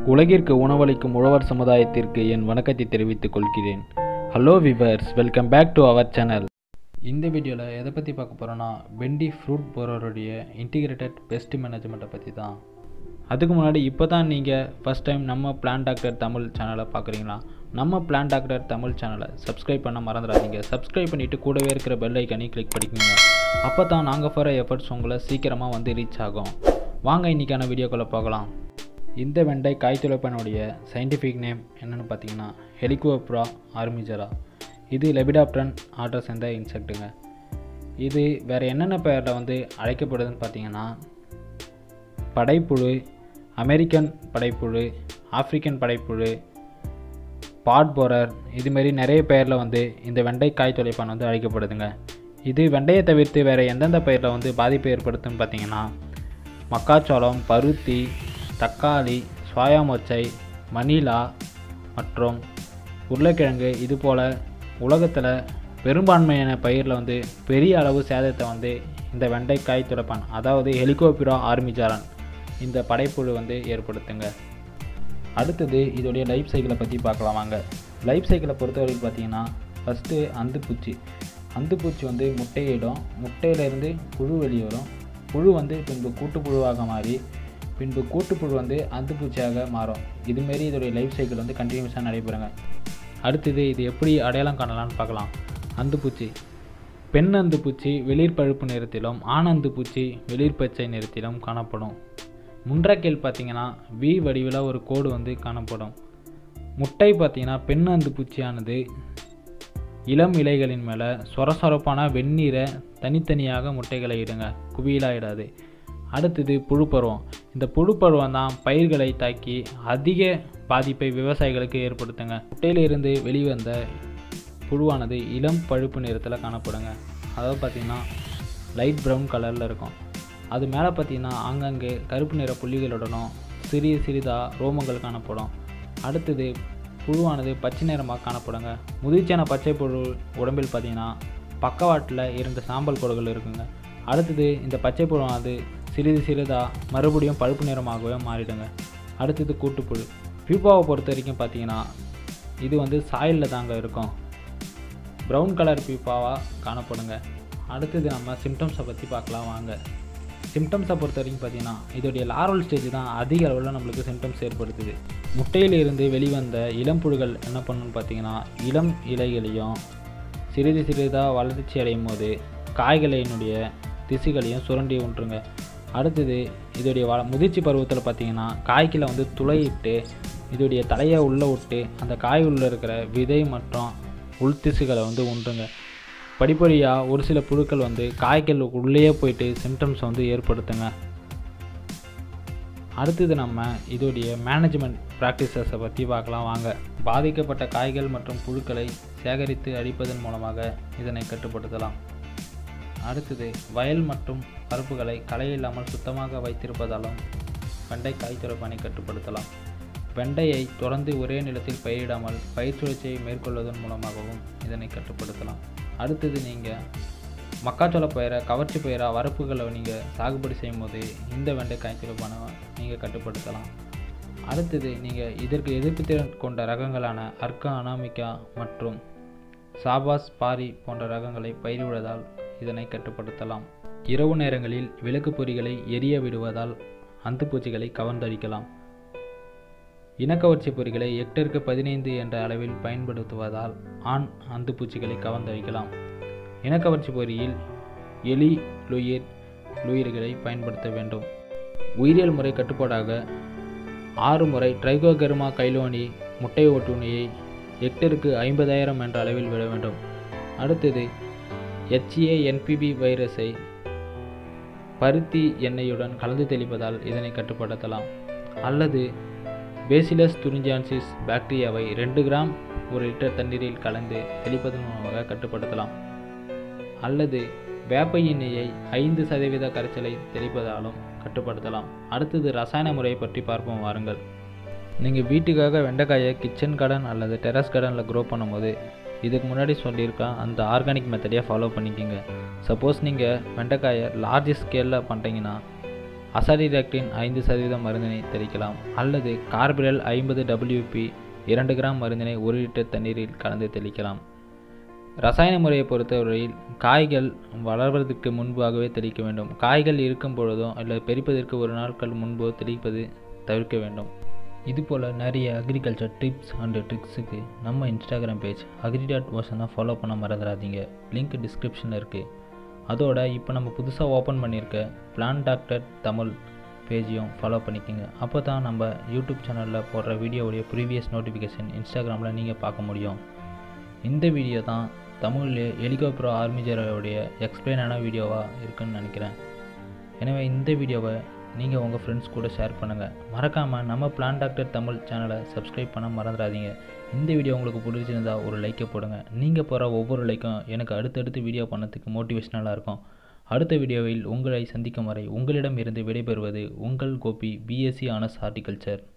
உலகிற்கு உணவளிக்கும் உழவர் சமுதாயத்திற்கு என் வணக்கத்தை தெரிவித்துக் கொள்கிறேன் hello viewers welcome back to our channel இந்த வீடியோவில் எதை பற்றி பார்க்க போகிறோன்னா வெண்டி ஃப்ரூட் போரோருடைய இன்டிகிரேட்டட் பெஸ்ட் மேனேஜ்மெண்ட்டை பற்றி தான் அதுக்கு முன்னாடி இப்போ தான் நீங்கள் ஃபஸ்ட் டைம் நம்ம பிளான் டாக்டர் தமிழ் சேனலை பார்க்குறீங்களா நம்ம பிளான் டாக்டர் தமிழ் சேனலை சப்ஸ்கிரைப் பண்ண மறந்துடாதீங்க சப்ஸ்கிரைப் பண்ணிவிட்டு கூடவே இருக்கிற பெல் ஐக்கனை கிளிக் பண்ணிக்கோங்க அப்போ தான் நாங்கள் போகிற எஃபர்ட்ஸ் உங்களை சீக்கிரமாக வந்து ரீச் ஆகும் வாங்க இன்றைக்கான வீடியோக்குள்ளே பார்க்கலாம் இந்த வெண்டை காய்த்துளைப்பனுடைய சயின்டிஃபிக் நேம் என்னென்னு பார்த்தீங்கன்னா ஹெலிகோப்ரா ஆர்மிஜரா இது லெபிடாப்டன் ஆர்டரை சேர்ந்த இன்செக்ட்டுங்க இது வேறு என்னென்ன பெயரில் வந்து அழைக்கப்படுதுன்னு பார்த்தீங்கன்னா படைப்புழு அமெரிக்கன் படைப்புழு ஆப்பிரிக்கன் படைப்புழு பாட் போரர் இதுமாரி நிறைய பெயரில் வந்து இந்த வெண்டை காய் தொலைப்பான் வந்து அழைக்கப்படுதுங்க இது வெண்டையை தவிர்த்து வேறு எந்தெந்த பயிரில் வந்து பாதிப்பு ஏற்படுத்துன்னு பார்த்தீங்கன்னா மக்காச்சோளம் பருத்தி தக்காளி சோயா மொச்சை மணிலா மற்றும் உருளைக்கிழங்கு இது போல் உலகத்தில் பெரும்பான்மையான பயிரில் வந்து பெரிய அளவு சேதத்தை வந்து இந்த வெண்டைக்காய் துடைப்பான் அதாவது ஹெலிகோபிரா ஆர்மிஜாரன் இந்த படைப்புழு வந்து ஏற்படுத்துங்க அடுத்தது இதோடைய லைஃப் சைக்கிளை பற்றி பார்க்கலாம் வாங்க லைஃப் சைக்கிளை பொறுத்தவரைக்கும் பார்த்தீங்கன்னா ஃபஸ்ட்டு அந்துப்பூச்சி அந்துப்பூச்சி வந்து முட்டையிடும் முட்டையிலேருந்து புழு வெளியே வரும் புழு வந்து பின்பு கூட்டுப்புழுவாக மாறி பின்பு கூட்டுப்புழு வந்து அந்துப்பூச்சியாக மாறும் இதுமாரி இதோடைய லைஃப் சைக்கிள் வந்து கண்டினியூஸாக நடைபெறுங்க அடுத்தது இது எப்படி அடையாளம் காணலாம்னு பார்க்கலாம் அந்துப்பூச்சி பெண் அந்துப்பூச்சி வெளிர் பழுப்பு நிறத்திலும் ஆண் அந்துப்பூச்சி வெளிர் பச்சை நிறத்திலும் காணப்படும் முன்றக்கேல் பார்த்தீங்கன்னா வி வடிவில் ஒரு கோடு வந்து காணப்படும் முட்டை பார்த்தீங்கன்னா பெண் அந்துப்பூச்சியானது இளம் இலைகளின் மேலே சொர சொரப்பான வெந்நீரை தனித்தனியாக முட்டைகளை இடுங்க குவியலாக இடாது அடுத்தது புழுப்பருவம் இந்த புழுப்பருவம் தான் பயிர்களை தாக்கி அதிக பாதிப்பை விவசாயிகளுக்கு ஏற்படுத்துங்க முட்டையிலிருந்து வெளிவந்த புழுவானது இளம் பழுப்பு நிறத்தில் காணப்படுங்க அதாவது பார்த்திங்கன்னா லைட் ப்ரௌன் கலரில் இருக்கும் அது மேலே பார்த்திங்கன்னா ஆங்காங்கே கருப்பு நிற புள்ளிகளுடனும் சிறிய சிறிதாக ரோமங்கள் காணப்படும் அடுத்தது புழுவானது பச்சை நிறமாக காணப்படுங்க முதிர்ச்சியான பச்சை புழு உடம்பில் பார்த்திங்கன்னா பக்கவாட்டில் இரண்டு சாம்பல் கோடுகள் இருக்குங்க அடுத்தது இந்த பச்சை புழுவானது சிறிது சிறிதாக மறுபடியும் பழுப்பு நிறமாகவே மாறிடுங்க அடுத்தது கூட்டுப்புழு பியூப்பாவை பொறுத்த வரைக்கும் பார்த்தீங்கன்னா இது வந்து சாயலில் தாங்க இருக்கும் ப்ரௌன் கலர் பியூப்பாவாக காணப்படுங்க அடுத்தது நம்ம சிம்டம்ஸை பற்றி பார்க்கலாம் வாங்க சிம்டம்ஸை பொறுத்த வரைக்கும் பார்த்தீங்கன்னா இதோடைய லாரல் ஸ்டேஜ் தான் அதிக அளவில் நம்மளுக்கு சிம்டம்ஸ் ஏற்படுத்துது முட்டையிலிருந்து வெளிவந்த இளம் புழுகள் என்ன பண்ணுன்னு பார்த்தீங்கன்னா இளம் இலைகளையும் சிறிது சிறிதாக வளர்ச்சி அடையும் போது காய்களினுடைய திசுகளையும் சுரண்டி ஒன்றுங்க அடுத்தது இதோடைய வள முதிர்ச்சி பருவத்தில் பார்த்தீங்கன்னா காய்க்கில் வந்து துளையிட்டு இதோடைய தலையை உள்ளே விட்டு அந்த காய் உள்ளே இருக்கிற விதை மற்றும் உள் திசுகளை வந்து உண்டுங்க படிப்படியாக ஒரு சில புழுக்கள் வந்து காய்கள் உள்ளேயே போயிட்டு சிம்டம்ஸ் வந்து ஏற்படுத்துங்க அடுத்தது நம்ம இதோடைய மேனேஜ்மெண்ட் ப்ராக்டிசஸை பற்றி பார்க்கலாம் வாங்க பாதிக்கப்பட்ட காய்கள் மற்றும் புழுக்களை சேகரித்து அழிப்பதன் மூலமாக இதனை கட்டுப்படுத்தலாம் அடுத்தது வயல் மற்றும் பரப்புகளை களை இல்லாமல் சுத்தமாக வைத்திருப்பதாலும் வெண்டைக்காய் துறப்பனை கட்டுப்படுத்தலாம் வெண்டையை தொடர்ந்து ஒரே நிலத்தில் பயிரிடாமல் பயிர் சுழற்சியை மேற்கொள்வதன் மூலமாகவும் இதனை கட்டுப்படுத்தலாம் அடுத்தது நீங்கள் மக்காச்சோள பயிரை கவர்ச்சி பயிராக வரப்புகளை நீங்கள் சாகுபடி செய்யும் போது இந்த வெண்டைக்காய் துறப்பானை நீங்கள் கட்டுப்படுத்தலாம் அடுத்தது நீங்கள் இதற்கு எதிர்ப்பு திறன் கொண்ட ரகங்களான அர்க்கா அனாமிகா மற்றும் சாபாஸ் பாரி போன்ற ரகங்களை பயிரிடுவதால் இதனை கட்டுப்படுத்தலாம் இரவு நேரங்களில் விளக்கு பொறிகளை எரிய விடுவதால் அந்துப்பூச்சிகளை கவர்ந்தடிக்கலாம் இனக்கவர்ச்சி பொறிகளை ஹெக்டருக்கு பதினைந்து என்ற அளவில் பயன்படுத்துவதால் ஆண் அந்துப்பூச்சிகளை கவர்ந்தழிக்கலாம் இனக்கவர்ச்சி பொறியில் எலி லுயிர் லுயிர்களை பயன்படுத்த வேண்டும் உயிரியல் முறை கட்டுப்பாடாக ஆறு முறை ட்ரைகோகெர்மா கைலோனி முட்டை ஒட்டுணியை ஹெக்டருக்கு ஐம்பதாயிரம் என்ற அளவில் விட வேண்டும் அடுத்தது ஹெச்ஏ என்பிபி வைரஸை பருத்தி எண்ணெயுடன் கலந்து தெளிப்பதால் இதனை கட்டுப்படுத்தலாம் அல்லது பேசிலஸ் துரிஞ்சான்சிஸ் பாக்டீரியாவை ரெண்டு கிராம் ஒரு லிட்டர் தண்ணீரில் கலந்து தெளிப்பதன் மூலமாக கட்டுப்படுத்தலாம் அல்லது வேப்ப எண்ணெயை ஐந்து சதவீத கரைச்சலை தெளிப்பதாலும் கட்டுப்படுத்தலாம் அடுத்தது ரசாயன முறையை பற்றி பார்ப்போம் வாருங்கள் நீங்கள் வீட்டுக்காக வெண்டைக்காயை கிச்சன் கார்டன் அல்லது டெரஸ் கார்டனில் க்ரோ பண்ணும்போது இதுக்கு முன்னாடி சொல்லியிருக்கேன் அந்த ஆர்கானிக் மெத்தடையே ஃபாலோ பண்ணிக்கோங்க சப்போஸ் நீங்கள் வெண்டைக்காயை லார்ஜ் ஸ்கேலில் பண்ணுறீங்கன்னா அசாடிராக்டின் ஐந்து சதவீதம் மருந்தினை தெளிக்கலாம் அல்லது கார்பிரல் ஐம்பது டபிள்யூபி இரண்டு கிராம் மருந்தினை ஒரு லிட்டர் தண்ணீரில் கலந்து தெளிக்கலாம் ரசாயன முறையை பொறுத்தவரையில் காய்கள் வளர்வதற்கு முன்பாகவே தெளிக்க வேண்டும் காய்கள் இருக்கும் பொழுதோ அல்லது பெரிப்பதற்கு ஒரு நாட்கள் முன்போ தெளிப்பது தவிர்க்க வேண்டும் இதுபோல் நிறைய அக்ரிகல்ச்சர் டிப்ஸ் அண்டு ட்ரிக்ஸுக்கு நம்ம இன்ஸ்டாகிராம் பேஜ் அக்ரி டாட் ஓஷனை ஃபாலோ பண்ண மறந்துடாதீங்க லிங்க் டிஸ்கிரிப்ஷனில் இருக்குது அதோட இப்போ நம்ம புதுசாக ஓப்பன் பண்ணியிருக்க பிளான் டாக்டர் தமிழ் பேஜையும் ஃபாலோ பண்ணிக்கோங்க அப்போ தான் நம்ம யூடியூப் சேனலில் போடுற வீடியோவுடைய ப்ரீவியஸ் நோட்டிஃபிகேஷன் இன்ஸ்டாகிராமில் நீங்கள் பார்க்க முடியும் இந்த வீடியோ தான் தமிழ்லே ஹெலிகாப்டர் ஆர்மிஜரோடைய எக்ஸ்பிளைனான வீடியோவாக இருக்குன்னு நினைக்கிறேன் எனவே இந்த வீடியோவை நீங்கள் உங்கள் ஃப்ரெண்ட்ஸ் கூட ஷேர் பண்ணுங்கள் மறக்காமல் நம்ம பிளான் டாக்டர் தமிழ் சேனலை சப்ஸ்கிரைப் பண்ண மறந்துடாதீங்க இந்த வீடியோ உங்களுக்கு பிடிச்சிருந்தா ஒரு லைக்கை போடுங்க நீங்கள் போகிற ஒவ்வொரு லைக்கும் எனக்கு அடுத்தடுத்து வீடியோ பண்ணதுக்கு மோட்டிவேஷனலாக இருக்கும் அடுத்த வீடியோவில் உங்களை சந்திக்கும் வரை உங்களிடம் இருந்து விடைபெறுவது உங்கள் கோபி பிஎஸ்சி ஆனர்ஸ் ஹார்டிகல்ச்சர்